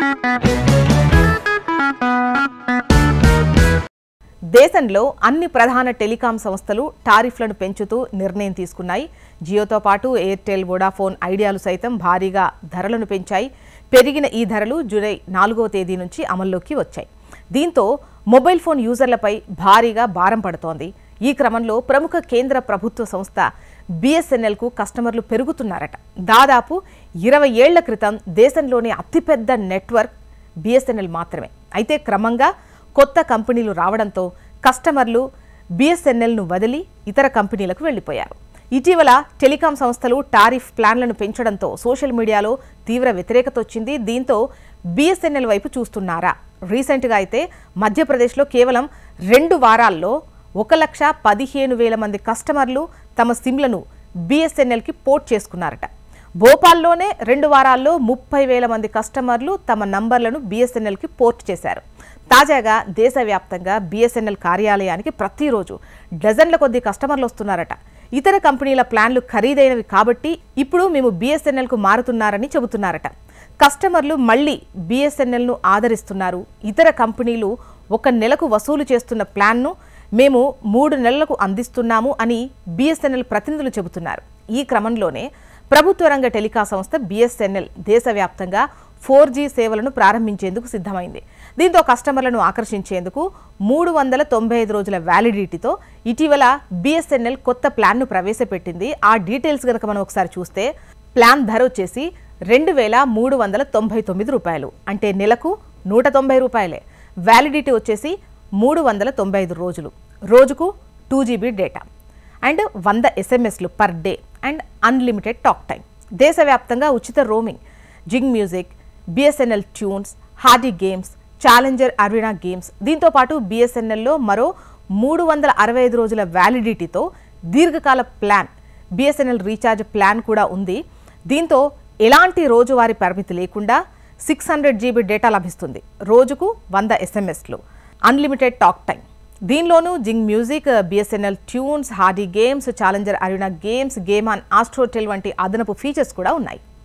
దేశంలో అన్ని ప్రధాన టెలికాం సంస్థలు టారిఫ్లను పెంచుతూ నిర్ణయం తీసుకున్నాయి జియోతో పాటు ఎయిర్టెల్ వోడాఫోన్ ఐడియాలు సైతం భారీగా ధరలను పెంచాయి పెరిగిన ఈ ధరలు జూలై నాలుగవ తేదీ నుంచి అమల్లోకి వచ్చాయి దీంతో మొబైల్ ఫోన్ యూజర్లపై భారీగా భారం పడుతోంది ఈ క్రమంలో ప్రముఖ కేంద్ర ప్రభుత్వ సంస్థ బిఎస్ఎన్ఎల్కు కస్టమర్లు పెరుగుతున్నారట దాదాపు ఇరవై ఏళ్ల క్రితం దేశంలోని అతిపెద్ద నెట్వర్క్ బిఎస్ఎన్ఎల్ మాత్రమే అయితే క్రమంగా కొత్త కంపెనీలు రావడంతో కస్టమర్లు బిఎస్ఎన్ఎల్ను వదిలి ఇతర కంపెనీలకు వెళ్లిపోయారు ఇటీవల టెలికాం సంస్థలు టారిఫ్ ప్లాన్లను పెంచడంతో సోషల్ మీడియాలో తీవ్ర వ్యతిరేకత వచ్చింది దీంతో బిఎస్ఎన్ఎల్ వైపు చూస్తున్నారా రీసెంట్గా అయితే మధ్యప్రదేశ్లో కేవలం రెండు వారాల్లో ఒక లక్ష పదిహేను వేల మంది కస్టమర్లు తమ సిమ్లను బిఎస్ఎన్ఎల్కి పోర్ట్ చేసుకున్నారట భోపాల్లోనే రెండు వారాల్లో ముప్పై వేల మంది కస్టమర్లు తమ నంబర్లను బిఎస్ఎన్ఎల్కి పోర్ట్ చేశారు తాజాగా దేశవ్యాప్తంగా బిఎస్ఎన్ఎల్ కార్యాలయానికి ప్రతిరోజు డజన్ల కొద్ది కస్టమర్లు వస్తున్నారట ఇతర కంపెనీల ప్లాన్లు ఖరీదైనవి కాబట్టి ఇప్పుడు మేము బిఎస్ఎన్ఎల్కు మారుతున్నారని చెబుతున్నారట కస్టమర్లు మళ్ళీ బిఎస్ఎన్ఎల్ను ఆదరిస్తున్నారు ఇతర కంపెనీలు ఒక నెలకు వసూలు చేస్తున్న ప్లాన్ను మేము మూడు నెలలకు అందిస్తున్నాము అని బిఎస్ఎన్ఎల్ ప్రతినిధులు చెబుతున్నారు ఈ క్రమంలోనే ప్రభుత్వ రంగ టెలికా సంస్థ బిఎస్ఎన్ఎల్ దేశవ్యాప్తంగా ఫోర్ జీ సేవలను ప్రారంభించేందుకు సిద్ధమైంది దీంతో కస్టమర్లను ఆకర్షించేందుకు మూడు వందల తొంభై ఐదు రోజుల వ్యాలిడిటీతో ఇటీవల బిఎస్ఎన్ఎల్ కొత్త ప్లాన్ను ప్రవేశపెట్టింది ఆ డీటెయిల్స్ కనుక మనం ఒకసారి చూస్తే ప్లాన్ ధర వచ్చేసి రెండు వేల మూడు వందల తొంభై తొమ్మిది రూపాయలు అంటే నెలకు నూట తొంభై రూపాయలే వ్యాలిడిటీ వచ్చేసి మూడు వందల తొంభై ఐదు రోజులు రోజుకు టూ జీబీ డేటా అండ్ వంద ఎస్ఎంఎస్లు per day and unlimited talk time దేశవ్యాప్తంగా ఉచిత roaming Zing music BSNL tunes Hardy games Challenger Arena games దీంతో పాటు బిఎస్ఎన్ఎల్లో మరో మూడు వందల అరవై ఐదు రోజుల వ్యాలిడిటీతో దీర్ఘకాల ప్లాన్ బిఎస్ఎన్ఎల్ రీఛార్జ్ ప్లాన్ కూడా ఉంది దీంతో ఎలాంటి రోజువారీ పరిమితి లేకుండా సిక్స్ హండ్రెడ్ జీబీ డేటా లభిస్తుంది రోజుకు వంద ఎస్ఎంఎస్లు అన్లిమిటెడ్ టాక్ టైం దీనిలోనూ Zing music BSNL tunes Hardy games Challenger Arena games game on Astrotel వంటి అదనపు ఫీచర్స్ కూడా ఉన్నాయి